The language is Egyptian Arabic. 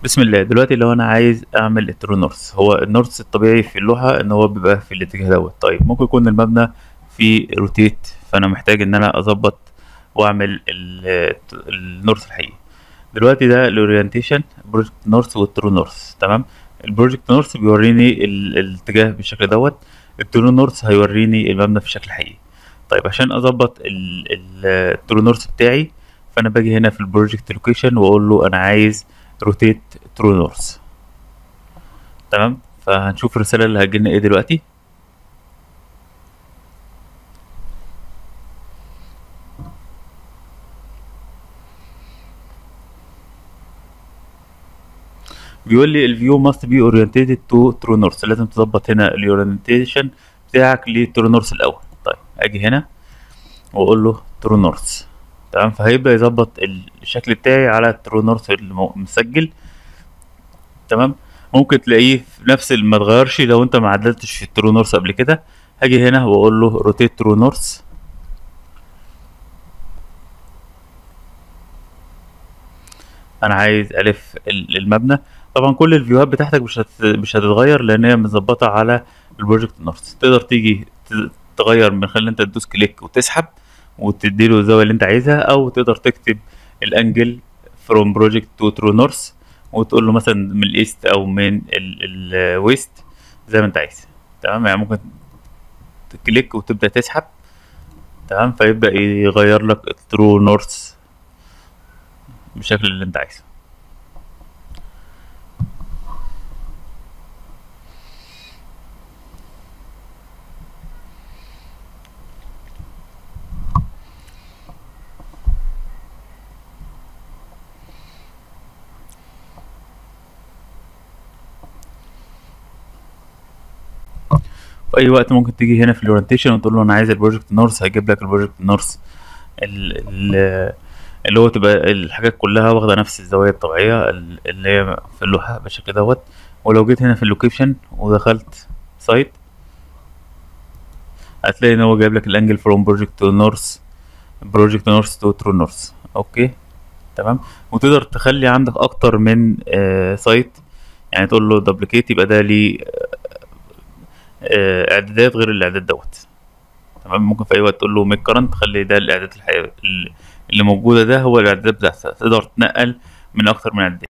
بسم الله دلوقتي لو انا عايز اعمل الترو نورث هو النورث الطبيعي في اللوحة ان هو بيبقى في الاتجاه دوت طيب ممكن يكون المبنى في روتيت فانا محتاج ان انا اظبط واعمل ال- النورث الحقيقي دلوقتي ده الاورينتيشن بروجكت نورث والترو نورث تمام البروجكت نورث بيوريني ال- الاتجاه بالشكل دوت الترو نورث هيوريني المبنى في شكل حقيقي طيب عشان اظبط ال- ال- الترو نورث بتاعي فانا باجي هنا في البروجكت لوكيشن واقول له انا عايز روتيت ترو نورث تمام فهنشوف الرسالة اللي هتجيلنا ايه دلوقتي بيقول لي الفيو must be oriented to true north لازم تظبط هنا الاورينتيشن بتاعك لترو نورث الاول طيب اجي هنا واقول له ترو نورث تمام فهيبدأ يظبط الشكل بتاعي على الترو نورث المسجل تمام ممكن تلاقيه في نفس ما اتغيرش لو انت ما عدلتش في الترو نورث قبل كده هاجي هنا واقول له روتيت ترو نورث انا عايز الف ال- المبنى طبعا كل الفيوهات بتاعتك مش هت... مش هتتغير لان هي متظبطه على البروجكت نورث تقدر تيجي ت- تغير من خلال انت تدوس كليك وتسحب وتديله الزاويه اللي انت عايزها او تقدر تكتب الانجل فروم بروجكت تو ترو نورث وتقول له مثلا من الايست او من الويست زي ما انت عايز تمام يعني ممكن تكليك وتبدا تسحب تمام فيبدا يغير لك الترو نورث بالشكل اللي انت عايزه في اي وقت ممكن تيجي هنا في الاورينتيشن وتقول له انا عايز البروجكت نورث هيجيب لك البروجكت نورث ال- ال- اللي هو تبقى الحاجات كلها واخده نفس الزوايا الطبيعيه ال- اللي هي في اللوحه بالشكل دوت ولو جيت هنا في اللوكيشن ودخلت سايت هتلاقي ان هو جايب لك الانجل فروم بروجكت تو نورث بروجكت نورث تو ترو نورث اوكي تمام وتقدر تخلي عندك اكتر من آه سايت يعني تقول له دبليكيت يبقى ده ليه آه، اعدادات غير الاعداد دوت تمام ممكن في اي وقت تقول له ميك كرنت تخلي ده الاعداد الحقيقية اللي موجوده ده هو الاعداد بتاعتها تقدر تنقل من اكتر من اعداد